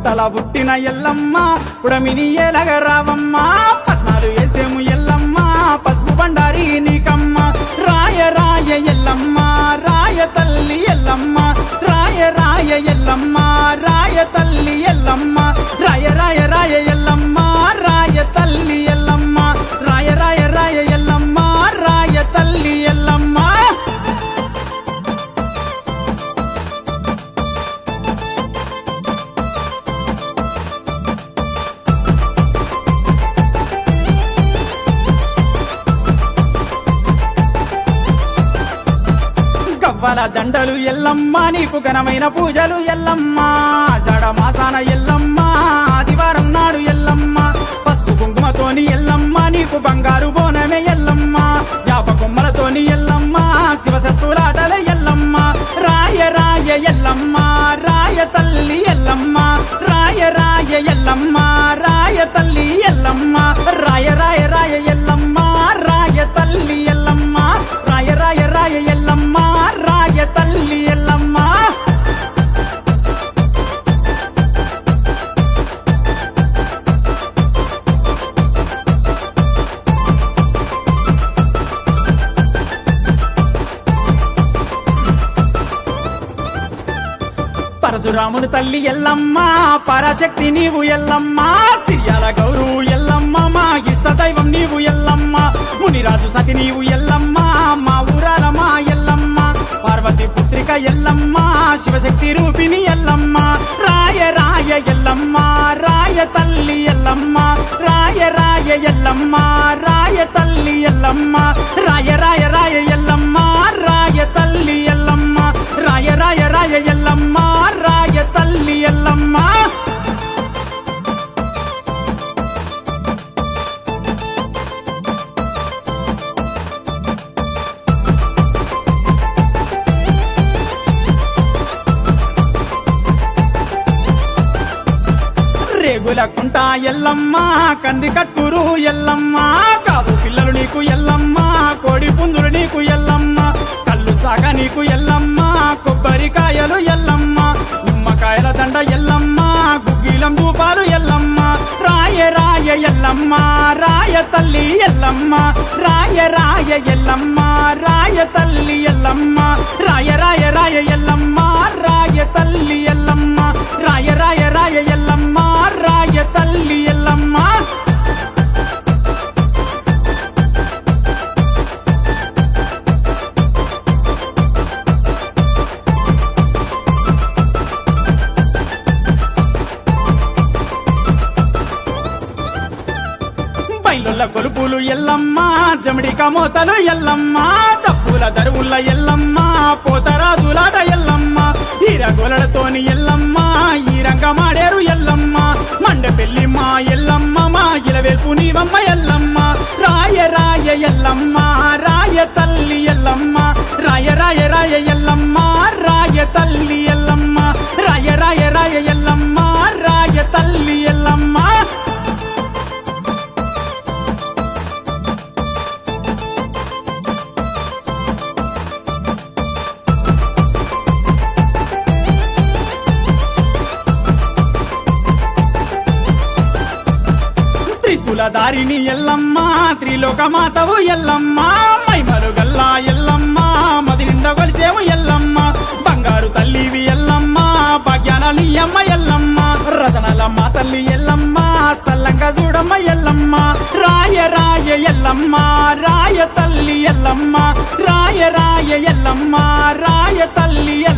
పుట్టల పుట్టిన ఎల్లమ్మ పుడమిని ఎలగరావమ్మ పట్నాలు వేసేము ఎల్లమ్మ పసుపు బండారి నీకమ్మ రాయ రాయ ఎల్లమ్మ రాయ తల్లి ఎల్లమ్మ రాయ రాయ ఎల్లమ్మ రాయ తల్లి ఎల్లమ్మ రాయ రాయ రాయ ఎల్లమ్మ రాయ తల్లి ఎల్లమ్మ రాయ రాయ రాయ ఎల్లమ్మ రాయ తల్లి ఎల్లమ్మ గవ్వల దండలు ఎల్లమ్మ నీకు ఘనమైన పూజలు ఎల్లమ్మ ఆషాఢ మాసాన ఎల్లమ్మ ఆదివారం నాడు ఎల్లమ్మ పసుపు కుంకుమతోని ఎల్లమ్మ నీకు బంగారు బోనమే ఎల్లమ్మ యాప కొమ్మలతోని ఎల్లమ్మ శివసత్తులాటల ఎల్లమ్మ రాయ రాయ ఎల్లమ్మ రాయ తల్లి ఎల్లమ్మ రాయ రాయ ఎల్లమ్మ రాయ తల్లి ఎల్లమ్మ రాయ రాయ రాయ ఎల్లమ్మ రాయ తల్లి ఎల్లమ్మ రాయ రాయ రాయ ఎల్లమ్మ రాయ తల్లి ఎల్లమ్మ పరశురాముని తల్లి ఎల్లమ్మ పరాశక్తి నీవు ఎల్లమ్మ సిరియాల గౌరు ఎల్లమ్మ మా ఇష్ట దైవం నీవు ఎల్లమ్మ మునిరాజు సతి నీవు ఎల్లమ్మ మా ఊరాల మా ఎల్లమ్మ పార్వతి పుత్రిక ఎల్లమ్మ శివశక్తి రూపిణి ఎల్లమ్మ రాయ రాయ ఎల్లమ్మ రాయ తల్లి ఎల్లమ్మ రాయ రాయ ఎల్లమ్మ రాయ తల్లి ఎల్లమ్మ రాయ రాయ రాయ ఎల్లమ్మ రాయ తల్లి ఎల్లమ్మ రాయ రాయ రాయ ఎల్లమ్మ రాయ తల్లి ఎల్లమ్మ రేగుల కుంట ఎల్లమ్మ కంది కట్టురు ఎల్లమ్మ కాదు పిల్లలు నీకు ఎల్లమ్మ కోడి పుందులు నీకు ఎల్లమ్మ కళ్ళు సాగ నీకు ఎల్లమ్మ కొబ్బరికాయలు ఎల్లమ్మ నిమ్మకాయల దండ ఎల్లమ్మ గుగ్గిలం దూపాలు ఎల్లమ్మ రాయ రాయ ఎల్లమ్మ రాయ తల్లి ఎల్లమ్మ రాయ రాయ ఎల్లమ్మ రాయ తల్లి ఎల్లమ్మ రాయ రాయ రాయ ఎల్లమ్మ రాయ తల్లి ఎల్లమ్మ రాయ రాయ రాయ ఎల్లమ్మ రాయ తల్లి ఎల్లమ్మ బయలుల కొలుపులు ఎల్లమ్మ జమిడి కమోతలు ఎల్లమ్మ తప్పుల దరువుల ఎల్లమ్మ పోతరాజులాట ఎల్లమ్మ ఈరగొలలతోని ఎల్లమ్మ ఈ రంగమాడేరు ఎల్లమ్మ మండ పెళ్లి మా ఎల్లమ్మ మా ఇలవేల్పు నీవమ్మ ఎల్లమ్మ రాయ రాయ ఎల్లమ్మ రాయ తల్లి ఎల్లమ్మ రాయ రాయ రాయ ఎల్లమ్మ రాయ తల్లి ఎల్లమ్మ రాయ రాయ రాయ ఎల్లమ్మ రాయ తల్లి ఎల్లమ్మ త్రిశూల దారిని ఎల్లమ్మ త్రిలోక మాతవు ఎల్లమ్మ మైమరు గల్లా ఎల్లమ్మ మది నిండా కొలిసేము ఎల్లమ్మ బంగారు తల్లివి ఎల్లమ్మ భాగ్యాన నీయమ్మ ఎల్లమ్మ రతనల మా తల్లి ఎల్లమ్మ సల్లంగా చూడమ్మ ఎల్లమ్మ రాయ రాయ ఎల్లమ్మ రాయ తల్లి ఎల్లమ్మ రాయ రాయ ఎల్లమ్మ రాయ తల్లి